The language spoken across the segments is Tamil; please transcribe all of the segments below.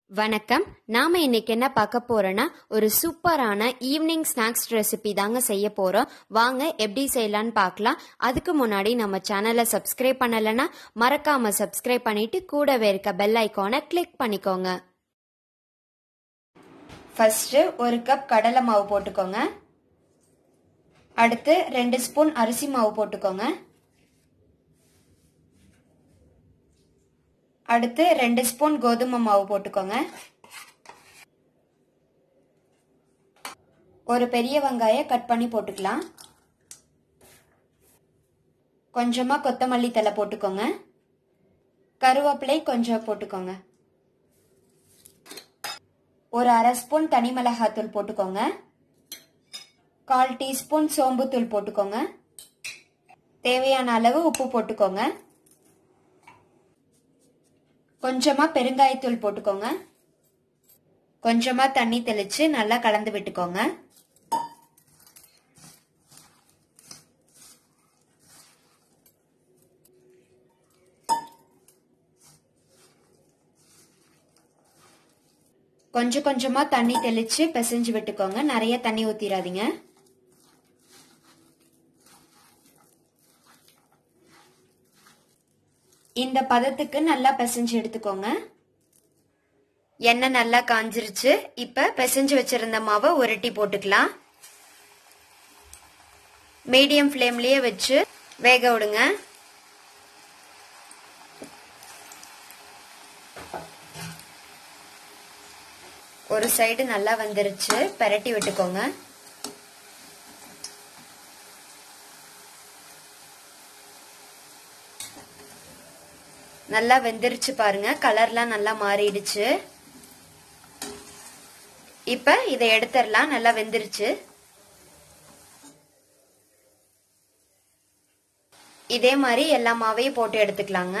வணக்கம் நாம இன்னைக்கு என்ன பார்க்க போறோம்னா ஒரு சூப்பரான ஈவினிங் ஸ்நாக்ஸ் ரெசிபி தாங்க செய்ய போறோம் வாங்க எப்படி செய்யலாம்னு பார்க்கலாம் அதுக்கு முன்னாடி நம்ம சேனலை சப்ஸ்கிரைப் பண்ணலைன்னா மறக்காம சப்ஸ்கிரைப் பண்ணிட்டு கூடவே இருக்க பெல் ஐக்கானை கிளிக் பண்ணிக்கோங்க ஃபர்ஸ்ட் ஒரு கப் கடலை மாவு போட்டுக்கோங்க அடுத்து ரெண்டு ஸ்பூன் அரிசி மாவு போட்டுக்கோங்க அடுத்து ரெண்டு ஸ்பூன் கோதுமை மாவு போட்டுக்கோங்க ஒரு பெரிய வெங்காயம் கட் பண்ணி போட்டுக்கலாம் கொஞ்சமா கொத்தமல்லி தலை போட்டுக்கோங்க கருவேப்பிலை கொஞ்சம் போட்டுக்கோங்க ஒரு அரை ஸ்பூன் தனி மிளகாத்தூள் போட்டுக்கோங்க கால் டீஸ்பூன் சோம்புத்தூள் போட்டுக்கோங்க தேவையான அளவு உப்பு போட்டுக்கோங்க கொஞ்சமா பெருங்காயத்தூள் போட்டுக்கோங்க கொஞ்சமா தண்ணி தெளிச்சு நல்லா கலந்து விட்டுக்கோங்க கொஞ்சம் கொஞ்சமா தண்ணி தெளிச்சு பிசைஞ்சு விட்டுக்கோங்க நிறைய தண்ணி ஊத்திராதீங்க இந்த பதத்துக்கு நல்லா பிசைஞ்சு எடுத்துக்கோங்க எண்ணெய் நல்லா காஞ்சிருச்சு இப்ப பிசைஞ்சு வச்சிருந்த மாவை உருட்டி போட்டுக்கலாம் மீடியம் ஃப்ளேம்லயே வச்சு வேக விடுங்க ஒரு சைடு நல்லா வந்துருச்சு பெரட்டி விட்டுக்கோங்க நல்லா வெந்துருச்சு பாருங்க கலர்லாம் நல்லா மாறிடுச்சு இப்ப இதை எடுத்துடலாம் நல்லா வெந்துருச்சு இதே மாதிரி எல்லா மாவையும் போட்டு எடுத்துக்கலாங்க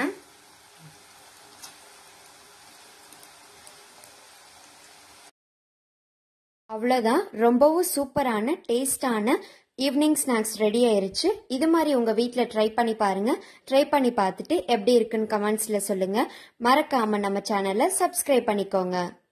அவ்வளோதான் ரொம்பவும் சூப்பரான டேஸ்டான ஈவினிங் ஸ்நாக்ஸ் ரெடி ஆயிருச்சு இது மாதிரி உங்க வீட்டில் ட்ரை பண்ணி பாருங்க ட்ரை பண்ணி பார்த்துட்டு எப்படி இருக்குன்னு கமெண்ட்ஸ்ல சொல்லுங்க மறக்காம நம்ம சேனலை சப்ஸ்கிரைப் பண்ணிக்கோங்க